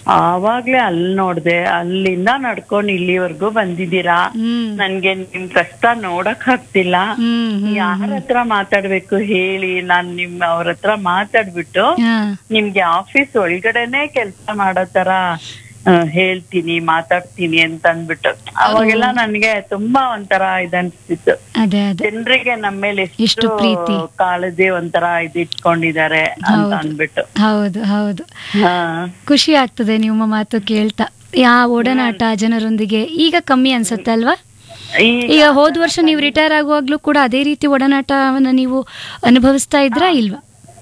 ಆವಾಗ್ಲೇ ಅಲ್ಲಿ ನೋಡ್ದೆ ಅಲ್ಲಿಂದ ನಡ್ಕೊಂಡ್ ಇಲ್ಲಿವರೆಗೂ ಬಂದಿದ್ದೀರಾ ಹ್ಮ್ ನನ್ಗೆ ನಿಮ್ ಕಷ್ಟ ನೋಡಕ್ ಆಗ್ತಿಲ್ಲ ಹ್ಮ್ ಹ್ಮ್. ಯಾರ ಹತ್ರ ಮಾತಾಡ್ಬೇಕು ಹೇಳಿ ನಾನ್ ನಿಮ್ ಅವ್ರ ಹತ್ರ ಮಾತಾಡ್ಬಿಟ್ಟು ಹಾ ನಿಮ್ಗೆ ಆಫೀಸ್ ಒಳಗಡೆನೆ ಕೆಲ್ಸ ಮಾಡೋ ತರ ಆ, ಹೇಳ್ತೀನಿ ಮಾತಾಡ್ತೀನಿ ಅಂತ ಅಂದ್ಬಿಟ್ಟು ಅವಾಗೆಲ್ಲ ನನ್ಗೆ ತುಂಬಾ ಒಂಥರ ಇದನ್ಸ್ತಿತ್ತು ಅದೇ ಅದೇ ಜನರಿಗೆ ನಮ್ಮ ಮೇಲೆ ಎಷ್ಟು ಎಷ್ಟು ಪ್ರೀತಿ. ಕಾಳಜಿ ಒಂಥರ ಇದು ಇಟ್ಕೊಂಡಿದ್ದಾರೆ ಅಂತ ಹೌದು. ಅಂದ್ಬಿಟ್ಟು ಹೌದು ಹೌದು ಹಾ ಖುಷಿ ಆಗ್ತದೆ ನಿಮ್ಮ ಮಾತು ಕೇಳ್ತಾ ಯಾ ಒಡನಾಟ ಜನರೊಂದಿಗೆ ಈಗ ಕಮ್ಮಿ ಅನ್ಸುತ್ತೆ ಅಲ್ವಾ ಈಗ ಈಗ ಹೋದ ವರ್ಷ ನೀವು ರಿಟೈರ್ ಆಗುವಾಗ್ಲೂ ಕೂಡ ಅದೇ ರೀತಿ ಒಡನಾಟವನ್ನ ನೀವು ಅನುಭವಿಸ್ತಾ ಇದ್ರಾ ಇಲ್ವಾ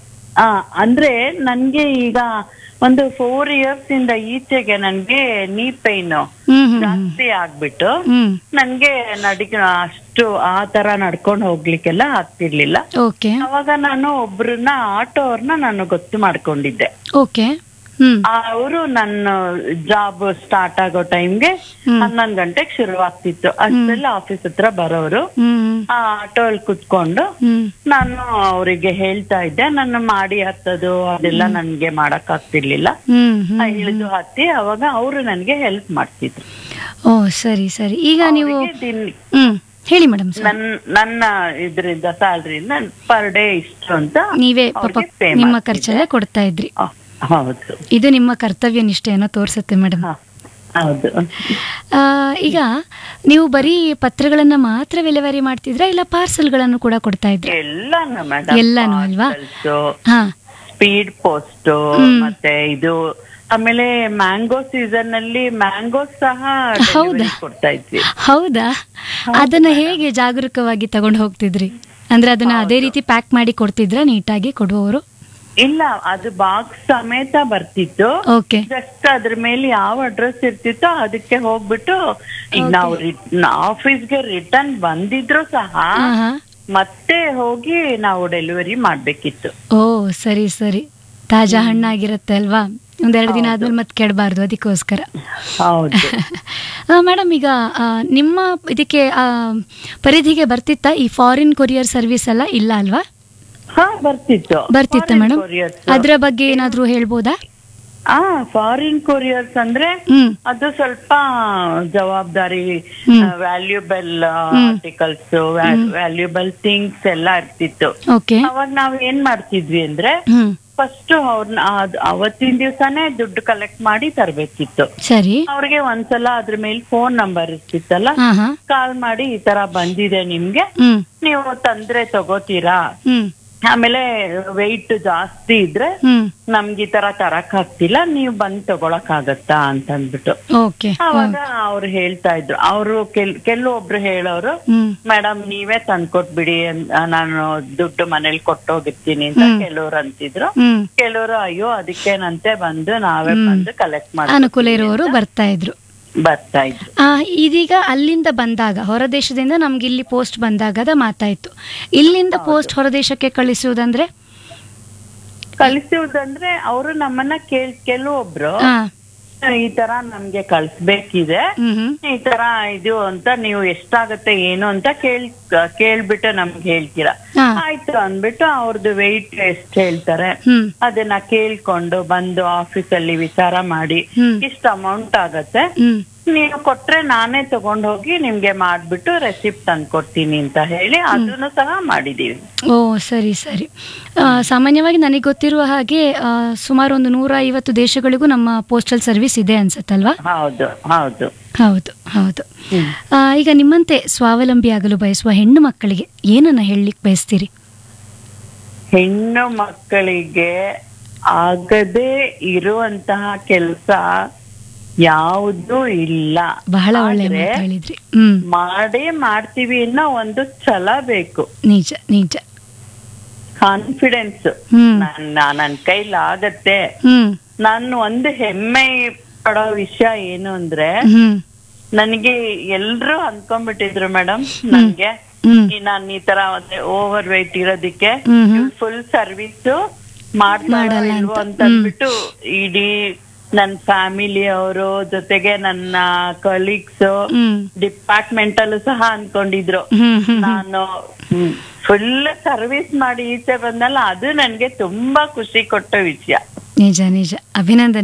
ಆ ಅಂದ್ರೆ ನನ್ಗೆ ಈಗ ಒಂದು ಫೋರ್ ಇಯರ್ಸ್ ಇಂದ ಈಚೆಗೆ ನನ್ಗೆ ನೀ ಪೈನ್ ಹ್ಮ್ ಹ್ಮ್ ಹ್ಮ್. ಜಾಸ್ತಿ ಆಗ್ಬಿಟ್ಟು ಹ್ಮ್ ನನ್ಗೆ ನಡಿಕ ಅಷ್ಟು ಆ ತರ ನಡ್ಕೊಂಡು ಹೋಗ್ಲಿಕ್ಕೆಲ್ಲ ಆಗ್ತಿರ್ಲಿಲ್ಲ ಓಕೆ ಅವಾಗ ನಾನು ಒಬ್ರನ್ನ ಆಟೋ ಅವ್ರನ್ನ ನಾನು ಗೊತ್ತು ಮಾಡ್ಕೊಂಡಿದ್ದೆ ಓಕೆ ಹ್ಮ್ ಅವರು ನನ್ನ ಜಾಬ್ ಸ್ಟಾರ್ಟ್ ಆಗೋ ಟೈಮ್ಗೆ ಹ್ಮ್. ಹನ್ನೊಂದ್ ಗಂಟೆಗೆ ಶುರುವಾಗ್ತಿತ್ತು ಅಷ್ಟೆಲ್ಲ ಆಫೀಸ್ ಹತ್ರ ಬರೋರು ಹ್ಮ್ ಆ ಆಟೋ ಅಲ್ಲಿ ಕುತ್ಕೊಂಡು ಹ್ಮ್ ನಾನು ಅವರಿಗೆ ಹೇಳ್ತಾ ಇದ್ದೆ ನನ್ನ ಮಾಡಿ ಹತ್ತದು ಅದೆಲ್ಲ ನನ್ಗೆ ಮಾಡಕ್ ಆಗ್ತಿರ್ಲಿಲ್ಲ ಹ್ಮ್ ಹ್ಮ್ ಇಳಿದು ಹತ್ತಿ ಅವಾಗ ಅವರು ನನ್ಗೆ ಹೆಲ್ಪ್ ಮಾಡ್ತಿದ್ರು ಓ ಸರಿ ಸರಿ ಈಗ ನೀವು ಅವ್ರಿಗೆ ದಿನ ಹ್ಮ್ ಹೇಳಿ ಮೇಡಮ್ ನನ್ ನನ್ನ ಇದರಿಂದ ಸ್ಯಾಲ್ರಿಯಿಂದ ಪರ್ ಡೇ ಇಷ್ಟು ಅಂತ ನೀವೇ ಪಾಪ ಅವ್ರಿಗೆ pay ನಿಮ್ಮ ಮಾಡ್ತಿದ್ದೆ. ಖರ್ಚೆಲ್ಲ ಕೊಡ್ತಾ ಇದ್ರಿ ಆ, ಹೌದು ಇದು ನಿಮ್ಮ ಕರ್ತವ್ಯ ನಿಷ್ಠೆಯನ್ನು ತೋರಿಸುತ್ತೆ ಮೇಡಮ್ ಹ, ಹೌದು ಆ, ಈಗ ನೀವು ಬರೀ ಪತ್ರಗಳನ್ನ ಮಾತ್ರ ವಿಲೇವಾರಿ ಮಾಡ್ತಿದ್ರಾ ಇಲ್ಲ ಪಾರ್ಸಲ್ಗಳನ್ನು ಕೂಡ ಕೊಡ್ತಾ ಇದ್ರಾ ಎಲ್ಲಾನು ಮೇಡಮ್ ಎಲ್ಲಾನು ಅಲ್ವಾ? ಹಾ ಸ್ಪೀಡ್ ಪೋಸ್ಟ್ ಹ್ಮ್. ಮತ್ತೆ ಇದು ಆಮೇಲೆ ಮ್ಯಾಂಗೋ ಸೀಸನ್ ಅಲ್ಲಿ ಮ್ಯಾಂಗೋ ಸಹ ಹೌದಾ? delivery ಕೊಡ್ತಾ ಇದ್ವಿ ಹೌದಾ ಅದನ್ನ ಹೇಗೆ ಜಾಗರೂಕವಾಗಿ ತಗೊಂಡು ಹೋಗ್ತಿದ್ರಿ ಅಂದ್ರೆ ಅದನ್ನ ಅದೇ ರೀತಿ ಪ್ಯಾಕ್ ಮಾಡಿ ಕೊಡ್ತಿದ್ರಾ ನೀಟಾಗಿ ಕೊಡುವವರು ಇಲ್ಲ ಅದು ಬಾಕ್ಸ್ ಸಮೇತ ಬರ್ತಿತ್ತು ಓಕೆ ಜಸ್ಟ್ ಅದ್ರ ಮೇಲೆ ಯಾವ ಅಡ್ರೆಸ್ ಇರ್ತಿತ್ತೋ ಅದಕ್ಕೆ ಹೋಗ್ಬಿಟ್ಟು ಈಗ ನಾವು ಆಫೀಸ್ಗೆ ರಿಟರ್ನ್ ಬಂದಿದ್ರು ಸಹ ಹಾ ಹಾ ಮತ್ತೆ ಹೋಗಿ ನಾವು ಡೆಲಿವರಿ ಮಾಡ್ಬೇಕಿತ್ತು ಓ ಸರಿ ಸರಿ ತಾಜಾ ಹಣ್ಣಾಗಿರುತ್ತೆ ಅಲ್ವಾ ಒಂದೆರಡು ದಿನ ಆದ್ಮೇಲೆ ಮತ್ತೆ ಕೆಡಬಾರ್ದು ಅದಕ್ಕೋಸ್ಕರ ಹೌದು ಮೇಡಮ್ ಈಗ ಆ, ನಿಮ್ಮ ಇದಕ್ಕೆ ಆ, ಪರಿಧಿಗೆ ಬರ್ತಿತ್ತಾ ಈ ಫಾರಿನ್ ಕೊರಿಯರ್ ಸರ್ವಿಸ್ ಎಲ್ಲ ಇಲ್ಲ ಅಲ್ವಾ ಹಾ ಬರ್ತಿತ್ತು ಬರ್ತಿತ್ತ Foreign ಮೇಡಮ್ couriers. ಅದ್ರ ಬಗ್ಗೆ ಏನಾದ್ರೂ ಹೇಳ್ಬೋದಾ ಆ ಫಾರಿನ್ ಕೊರಿಯರ್ಸ್ ಅಂದ್ರೆ ಹ್ಮ್ ಅದು ಸ್ವಲ್ಪ ಜವಾಬ್ದಾರಿ ಹ್ಮ್. ವ್ಯಾಲ್ಯೂಬಲ್ ಆರ್ಟಿಕಲ್ಸ್ ವ್ಯಾಲ್ಯೂಬಲ್ ಥಿಂಗ್ಸ್ ಎಲ್ಲ ಇರ್ತಿತ್ತು ಓಕೆ ಅವಾಗ ನಾವ್ ಏನ್ ಮಾಡ್ತಿದ್ವಿ ಅಂದ್ರೆ ಹ್ಮ್ ಫಸ್ಟ್ ಅವ್ರನ್ನ ಅವತ್ತಿನ ದಿವ್ಸನೇ ದುಡ್ಡು ಕಲೆಕ್ಟ್ ಮಾಡಿ ತರ್ಬೇಕಿತ್ತು ಸರಿ ಅವ್ರಿಗೆ ಒಂದ್ಸಲ ಅದ್ರ ಮೇಲೆ ಫೋನ್ ನಂಬರ್ ಇರ್ತಿತ್ತಲ್ಲ ಹಾ ಹಾ ಕಾಲ್ ಮಾಡಿ ಈ ತರ ಬಂದಿದೆ ನಿಮ್ಗೆ ಹ್ಮ್ ನೀವು ತಂದ್ರೆ ತಗೋತೀರಾ ಹ್ಮ್ ಆಮೇಲೆ ವೆಯ್ಟ್ ಜಾಸ್ತಿ ಇದ್ರೆ ಹ್ಮ್ ನಮ್ಗೆ ಈ ತರ ತರಕ್ ಆಗ್ತಿಲ್ಲ ನೀವು ಬಂದ್ ತಗೊಳಕ್ ಆಗತ್ತಾ ಅಂತ ಅಂದ್ಬಿಟ್ಟು ಓಕೆ ಅವಾಗ ಅವ್ರು ಹೇಳ್ತಾ ಇದ್ರು ಅವರು ಕೆಲ್ ಕೆಲವೊಬ್ರು ಹೇಳೋರು ಹ್ಮ್ ಮೇಡಮ್ ನೀವೇ ತಂದ್ಕೊಟ್ಬಿಡಿ ಅನ್- ನಾನು ದುಡ್ಡು ಮನೇಲಿ ಕೊಟ್ಟೋಗಿರ್ತೀನಿ ಅಂತ ಕೆಲವ್ರು ಅಂತಿದ್ರು ಹ್ಮ್ ಕೆಲವರು ಅಯ್ಯೋ ಅದಕ್ಕೇನಂತೆ ಬಂದು ನಾವೇ ಬಂದು ಕಲೆಕ್ಟ್ ಮಾಡಿ ಅನುಕೂಲ ಇರುವವರು ಬರ್ತಾ ಇದ್ರು ಬರ್ತಾ ಇದ್ರು ಆ, ಇದೀಗ ಅಲ್ಲಿಂದ ಬಂದಾಗ ಹೊರ ದೇಶದಿಂದ ನಮ್ಗೆ ಇಲ್ಲಿ ಪೋಸ್ಟ್ ಬಂದಾಗದ ಮಾತಾಯ್ತು ಇಲ್ಲಿಂದ ಪೋಸ್ಟ್ ಹೊರ ದೇಶಕ್ಕೆ ಕಳಿಸುವುದಂದ್ರೆ ಕಳಿಸುವುದಂದ್ರೆ ಅವರು ನಮ್ಮನ್ನ ಕೇಳ್ ಕೆಲವೊಬ್ರು ಹಾ ಈ ತರ ನಮ್ಗೆ ಕಳ್ಸ್ಬೇಕಿದೆ ಹ್ಮ್ ಹ್ಮ್ ಈ ತರ ಇದು ಅಂತ ನೀವು ಎಷ್ಟಾಗತ್ತೆ ಏನು ಅಂತ ಕೇಳ್ ಕೇಳ್ಬಿಟ್ಟು ನಮ್ಗೆ ಹೇಳ್ತೀರಾ ಹಾ. ಆಯ್ತು ಅಂದ್ಬಿಟ್ಟು ಅವ್ರದ್ದು ವೆಯ್ಟ್ ಎಷ್ಟ್ ಹೇಳ್ತಾರೆ ಹ್ಮ್ ಅದನ್ನ ಕೇಳ್ಕೊಂಡು ಬಂದು ಆಫೀಸ್ ಅಲ್ಲಿ ವಿಚಾರ ಮಾಡಿ ಹ್ಮ್. ಇಷ್ಟ ಅಮೌಂಟ್ ಆಗತ್ತೆ ಹ್ಮ್ ನೀವು ಕೊಟ್ರೆ ನಾನೇ ತಗೊಂಡ್ ಹೋಗಿ ನಿಮ್ಗೆ ಮಾಡ್ಬಿಟ್ಟು ರೆಸಿಪ್ಟ್ ತಂದ್ಕೊಡ್ತೀನಿ ಅಂತ ಹೇಳಿ ಅದನ್ನು ಸಹ ಮಾಡಿದೀವಿ ಓ ಸರಿ ಸರಿ ಆ, ಸಾಮಾನ್ಯವಾಗಿ ನನಗೆ ಗೊತ್ತಿರುವ ಹಾಗೆ ಆ, ಸುಮಾರು ಒಂದು ನೂರ ಐವತ್ತು ದೇಶಗಳಿಗೂ ನಮ್ಮ ಪೋಸ್ಟಲ್ ಸರ್ವಿಸ್ ಇದೆ ಅನ್ಸತ್ತಲ್ವಾ ಹೌದು ಹೌದು ಹೌದು ಹೌದು ಆ, ಈಗ ನಿಮ್ಮಂತೆ ಸ್ವಾವಲಂಬಿ ಆಗಲು ಬಯಸುವ ಹೆಣ್ಣು ಮಕ್ಕಳಿಗೆ ಏನನ್ನ ಹೇಳಲಿಕ್ಕೆ ಬಯಸ್ತೀರಿ ಹೆಣ್ಣು ಮಕ್ಕಳಿಗೆ ಆಗದೇ ಇರುವಂತಹ ಕೆಲಸ ಯಾವುದೂ ಇಲ್ಲ ಬಹಳ ಒಳ್ಳೆ ಆದ್ರೆ ಮಾತು ಹೇಳಿದ್ರಿ ಹ್ಮ್ ಮಾಡೇ ಮಾಡ್ತೀವಿ ಅನ್ನೋ ಒಂದು ಛಲ ಬೇಕು ನಿಜ ನಿಜ ಕಾನ್ಫಿಡೆನ್ಸ್ ಹ್ಮ್ ನನ್ನ ನನ್ ಕೈಲಿ ಆಗತ್ತೆ ಹ್ಮ್ ನಾನು ಒಂದು ಹೆಮ್ಮೆ ಪಡೋ ವಿಷಯ ಏನು ಅಂದ್ರೆ ಹ್ಮ್ ನನಗೆ ಎಲ್ರು ಅನ್ಕೊಂಡ್ಬಿಟ್ಟಿದ್ರು ಮೇಡಮ್ ನನ್ಗೆ ಹ್ಮ್ ಈ ನಾನ್ ಈ ತರ ಓವರ್ ವೆಯ್ಟ್ ಇರೋದಿಕ್ಕೆ ಹ್ಮ್ ಹ್ಮ್ ಫುಲ್ ಸರ್ವಿಸ್ ಮಾಡ್ತಾರೋ ಮಾಡಲ್ಲ ಇಲ್ವೋ ಅಂತ. ಅಂತ ಅಂದ್ಬಿಟ್ಟು ಇಡೀ ನನ್ನ ಫ್ಯಾಮಿಲಿ ಅವರು ಜೊತೆಗೆ ನನ್ನ ಕಲೀಗ್ಸ್ ಹ್ಮ್ ಡಿಪಾರ್ಟ್ಮೆಂಟ್ ಅಲ್ಲೂ ಸಹ ಅನ್ಕೊಂಡಿದ್ರು ಹ್ಮ್ ಹ್ಮ್ ನಾನು ಫುಲ್ ಸರ್ವಿಸ್ ಮಾಡಿ ಈಚೆ ಬಂದಲ್ಲ ಅದು ನನ್ಗೆ ತುಂಬಾ ಖುಷಿ ಕೊಟ್ಟ ವಿಷಯ ನಿಜ ನಿಜ ಅಭಿನಂದನೆ